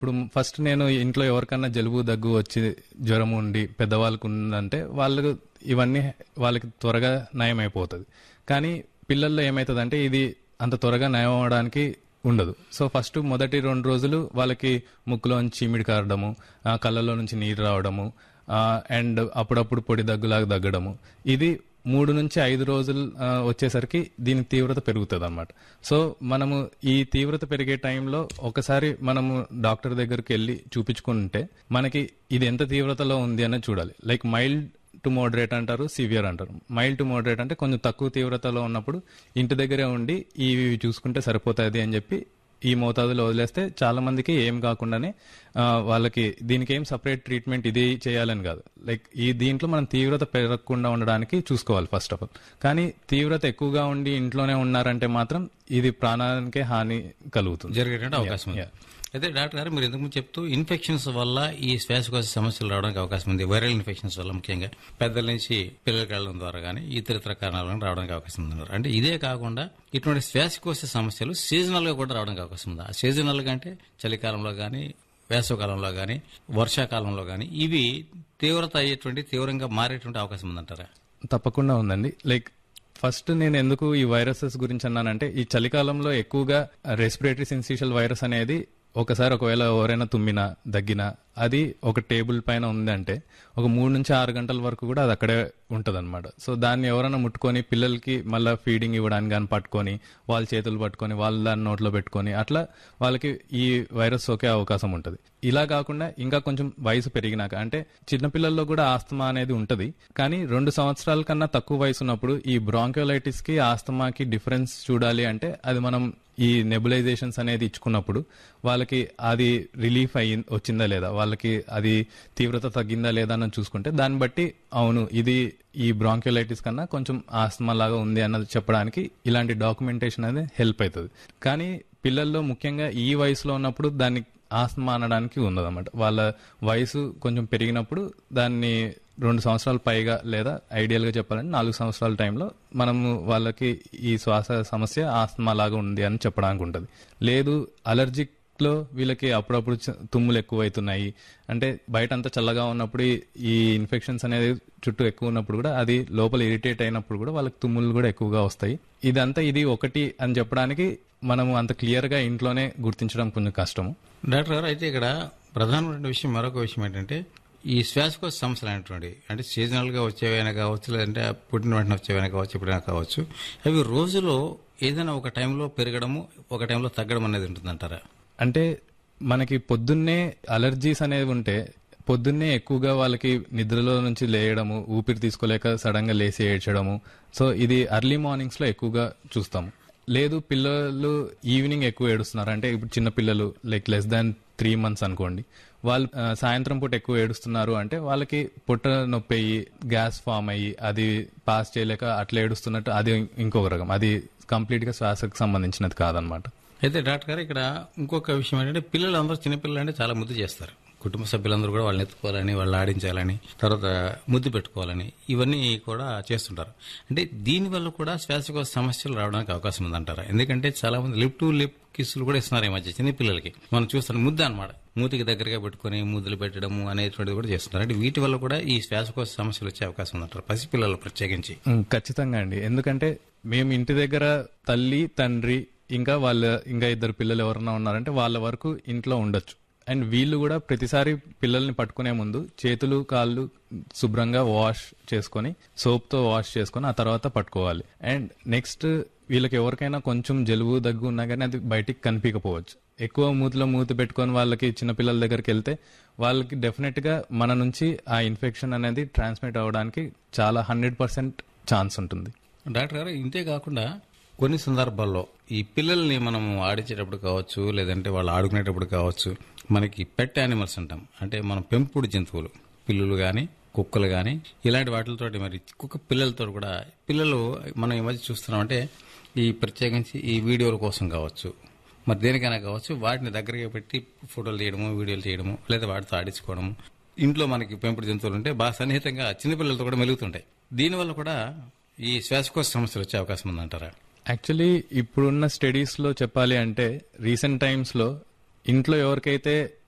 ఇప్పుడు ఫస్ట్ నేను ఇంట్లో ఎవరికన్నా జలుబు దగ్గు వచ్చి జ్వరం ఉండి పెద్దవాళ్ళకు ఉందంటే వాళ్ళకు ఇవన్నీ వాళ్ళకి త్వరగా నయం అయిపోతుంది కానీ పిల్లల్లో ఏమవుతుందంటే ఇది అంత త్వరగా నయం అవడానికి ఉండదు సో ఫస్ట్ మొదటి రెండు రోజులు వాళ్ళకి ముక్కులోంచి చీమిడి కారడము ఆ, కళ్ళలో నుంచి నీరు రావడము అండ్ అప్పుడప్పుడు పొడి దగ్గులాగా దగ్గడము ఇది మూడు నుంచి ఐదు రోజులు ఆ, వచ్చేసరికి దీని తీవ్రత పెరుగుతుంది అనమాట సో మనము ఈ తీవ్రత పెరిగే టైంలో ఒకసారి మనము డాక్టర్ దగ్గరికి వెళ్ళి చూపించుకుంటే మనకి ఇది ఎంత తీవ్రతలో ఉంది అనేది చూడాలి లైక్ మైల్డ్ టు మోడరేట్ అంటారు సివియర్ అంటారు మైల్డ్ టు మోడరేట్ అంటే కొంచెం తక్కువ తీవ్రతలో ఉన్నప్పుడు ఇంటి దగ్గరే ఉండి ఇవి చూసుకుంటే సరిపోతుంది అని చెప్పి ఈ మోతాదులో వదిలేస్తే చాలా మందికి ఏం కాకుండానే ఆ, వాళ్ళకి దీనికి ఏం సపరేట్ ట్రీట్మెంట్ ఇది చేయాలని కాదు లైక్ ఈ దీంట్లో మనం తీవ్రత పెరగకుండా ఉండడానికి చూసుకోవాలి ఫస్ట్ ఆఫ్ ఆల్ కానీ తీవ్రత ఎక్కువగా ఉండి ఇంట్లోనే ఉన్నారంటే మాత్రం ఇది ప్రాణానికే హాని కలుగుతుంది జరిగేటువంటి అవకాశం ఉంది అయితే డాక్టర్ గారు మీరు ఎందుకు చెప్తూ ఇన్ఫెక్షన్స్ వల్ల ఈ శ్వాసకోశ సమస్యలు రావడానికి అవకాశం ఉంది వైరల్ ఇన్ఫెక్షన్స్ వల్ల ముఖ్యంగా పెద్దల నుంచి పిల్లలకి వెళ్ళడం ద్వారా కానీ ఇతర ఇతర కారణాల వల్ల రావడానికి అవకాశం ఉంది అంటే ఇదే కాకుండా ఇటువంటి శ్వాసకోశ సమస్యలు సీజనల్ గా కూడా రావడానికి అవకాశం ఉంది ఆ సీజనల్ గా అంటే చలికాలంలో కానీ వేసవకాలంలో కానీ వర్షాకాలంలో కానీ ఇవి తీవ్రత అయ్యేటువంటి తీవ్రంగా మారేటువంటి అవకాశం ఉందంటారా తప్పకుండా ఉందండి లైక్ ఫస్ట్ నేను ఎందుకు ఈ వైరసెస్ గురించి అన్నానంటే ఈ చలికాలంలో ఎక్కువగా రెస్పిరేటరీ సిన్సిషియల్ వైరస్ అనేది ఒకసారి ఒకవేళ ఎవరైనా తుమ్మినా దగ్గినా అది ఒక టేబుల్ పైన ఉందంటే ఒక మూడు నుంచి ఆరు గంటల వరకు కూడా అది అక్కడే ఉంటది సో దాన్ని ఎవరైనా ముట్టుకొని పిల్లలకి మళ్ళీ ఫీడింగ్ ఇవ్వడానికి కానీ పట్టుకొని వాళ్ళ చేతులు పట్టుకొని వాళ్ళ దాన్ని నోట్లో పెట్టుకొని అట్లా వాళ్ళకి ఈ వైరస్ సోకే అవకాశం ఉంటుంది ఇలా కాకుండా ఇంకా కొంచెం వయసు పెరిగినాక అంటే చిన్నపిల్లల్లో కూడా ఆస్తమా అనేది ఉంటది కానీ రెండు సంవత్సరాల కన్నా తక్కువ వయసు ఉన్నప్పుడు ఈ బ్రాంకోలైటిస్ కి ఆస్తమాకి డిఫరెన్స్ చూడాలి అంటే అది మనం ఈ నెబులైజేషన్స్ అనేది ఇచ్చుకున్నప్పుడు వాళ్ళకి అది రిలీఫ్ అయ్యి వచ్చిందా లేదా వాళ్ళకి అది తీవ్రత తగ్గిందా లేదా అని చూసుకుంటే దాన్ని బట్టి అవును ఇది ఈ బ్రాంక్యులైటిస్ కన్నా కొంచెం ఆస్తమా లాగా ఉంది అన్నది చెప్పడానికి ఇలాంటి డాక్యుమెంటేషన్ అనేది హెల్ప్ అవుతుంది కానీ పిల్లల్లో ముఖ్యంగా ఈ వయసులో ఉన్నప్పుడు దాన్ని ఆస్తమా అనడానికి ఉండదన్నమాట వాళ్ళ వయసు కొంచెం పెరిగినప్పుడు దాన్ని రెండు సంవత్సరాల పైగా లేదా ఐడియల్ గా చెప్పాలంటే నాలుగు సంవత్సరాల టైంలో మనము వాళ్ళకి ఈ శ్వాస సమస్య ఆస్తమా లాగా ఉంది అని చెప్పడానికి ఉంటుంది లేదు అలర్జిక్ లో వీళ్ళకి అప్పుడప్పుడు చ- తుమ్ములు ఎక్కువ అవుతున్నాయి అంటే బయట అంతా చల్లగా ఉన్నప్పుడు ఈ- ఈ ఇన్ఫెక్షన్స్ అనేది చుట్టూ ఎక్కువ ఉన్నప్పుడు కూడా అది లోపల ఇరిటేట్ అయినప్పుడు కూడా వాళ్ళకి తుమ్ములు కూడా ఎక్కువగా వస్తాయి ఇదంతా ఇది ఒకటి అని చెప్పడానికి మనము అంత క్లియర్ గా ఇంట్లోనే గుర్తించడం కొంచెం కష్టము డాక్టర్ గారు అయితే ఇక్కడ ప్రధానమైన విషయం మరొక విషయం ఏంటంటే ఈ శ్వాసకోశ సమస్యలు అనేటువంటి అంటే సీజనల్ గా వచ్చేవైనా కావచ్చు లేదంటే పుట్టిన వెంటనే వచ్చేవైనా కావచ్చు ఎప్పుడైనా కావచ్చు అవి రోజులో ఏదైనా ఒక టైంలో పెరగడము ఒక టైంలో తగ్గడం అనేది ఉంటుందంటారా అంటే మనకి పొద్దున్నే అలర్జీస్ అనేవి ఉంటే పొద్దున్నే ఎక్కువగా వాళ్ళకి నిద్రలో నుంచి లేయడము ఊపిరి తీసుకోలేక సడన్ గా లేసి ఏడ్చడము సో ఇది అర్లీ మార్నింగ్స్ లో ఎక్కువగా చూస్తాము లేదు పిల్లలు ఈవినింగ్ ఎక్కువ ఏడుస్తున్నారు అంటే ఇప్పుడు చిన్న పిల్లలు like less than three months అనుకోండి వాళ్ళు ఆ, సాయంత్రం పూట ఎక్కువ ఏడుస్తున్నారు అంటే వాళ్ళకి పొట్ట నొప్పి అయ్యి గ్యాస్ ఫామ్ అయ్యి అది పాస్ చేయలేక అట్లా ఏడుస్తున్నట్టు అది ఇంకొక రకం అది కంప్లీట్ గా శ్వాసకు సంబంధించినది కాదనమాట అయితే డాక్టర్ గారు ఇక్కడ ఇంకొక విషయం ఏంటంటే పిల్లలు అందరూ చిన్నపిల్లలు అంటే చాలా ముద్దు చేస్తారు కుటుంబ సభ్యులందరూ కూడా వాళ్ళని ఎత్తుకోవాలని వాళ్ళు ఆడించాలని తర్వాత ముద్దు పెట్టుకోవాలని ఇవన్నీ కూడా చేస్తుంటారు అంటే దీనివల్ల కూడా శ్వాసకోశ సమస్యలు రావడానికి అవకాశం ఉందంటారా ఎందుకంటే చాలా మంది లిప్ టు లిప్ కిస్సులు కూడా ఇస్తున్నారు ఈ మధ్య చిన్న పిల్లలకి మనం చూస్తాం ముద్ద అనమాట మూతికి దగ్గరగా పెట్టుకుని ముద్దులు పెట్టడము అనేటువంటిది కూడా చేస్తున్నారు అంటే వీటి వల్ల కూడా ఈ శ్వాసకోశ సమస్యలు వచ్చే అవకాశం ఉందంటారు పసిపిల్లలు ప్రత్యేకించి ఉమ్, ఖచ్చితంగా అండి ఎందుకంటే మేము ఇంటి దగ్గర తల్లి తండ్రి ఇంకా వాళ్ళ ఇంకా ఇద్దరు పిల్లలు ఎవరన్నా ఉన్నారంటే వాళ్ళ వరకు ఇంట్లో ఉండొచ్చు అండ్ వీళ్ళు కూడా ప్రతిసారి పిల్లల్ని పట్టుకునే ముందు చేతులు కాళ్ళు శుభ్రంగా వాష్ చేసుకొని soap తో వాష్ చేసుకొని ఆ తర్వాత పట్టుకోవాలి అండ్ నెక్స్ట్ వీళ్ళకి ఎవరికైనా కొంచెం జలుబు దగ్గు ఉన్నా కానీ అది బయటికి కనిపించకపోవచ్చు ఎక్కువ మూతిలో మూతి పెట్టుకొని వాళ్ళకి చిన్నపిల్లల దగ్గరికి వెళ్తే వాళ్ళకి డెఫినెట్ గా మన నుంచి ఆ ఇన్ఫెక్షన్ అనేది ట్రాన్స్మిట్ అవ్వడానికి చాలా హండ్రెడ్ పర్సెంట్ ఛాన్స్ ఉంటుంది డాక్టర్ గారు ఇంతే కాకుండా కొన్ని సందర్భాల్లో ఈ పిల్లల్ని మనం ఆడించేటప్పుడు కావచ్చు లేదంటే వాళ్ళు ఆడుకునేటప్పుడు కావచ్చు మనకి పెట్ యానిమల్స్ అంటాం అంటే మనం పెంపుడు జంతువులు పిల్లులు కానీ కుక్కలు కానీ ఇలాంటి వాటితో మరి కుక్క పిల్లలతో కూడా పిల్లలు మనం ఈ మధ్య చూస్తున్నాం అంటే ఈ ప్రత్యేకించి ఈ వీడియోల కోసం కావచ్చు మరి దేనికైనా కావచ్చు వాటిని దగ్గరగా పెట్టి ఫోటోలు తీయడము వీడియోలు చేయడము లేదా వాటితో ఆడించుకోవడము ఇంట్లో మనకి పెంపుడు జంతువులు ఉంటే బాగా సన్నిహితంగా చిన్నపిల్లలతో కూడా మెలుగుతుంటాయి దీనివల్ల కూడా ఈ శ్వాసకోశ సమస్యలు వచ్చే అవకాశం ఉందంటారా యాక్చువల్లీ ఇప్పుడున్న స్టడీస్ లో చెప్పాలి అంటే రీసెంట్ టైమ్స్ లో ఇంట్లో ఎవరికైతే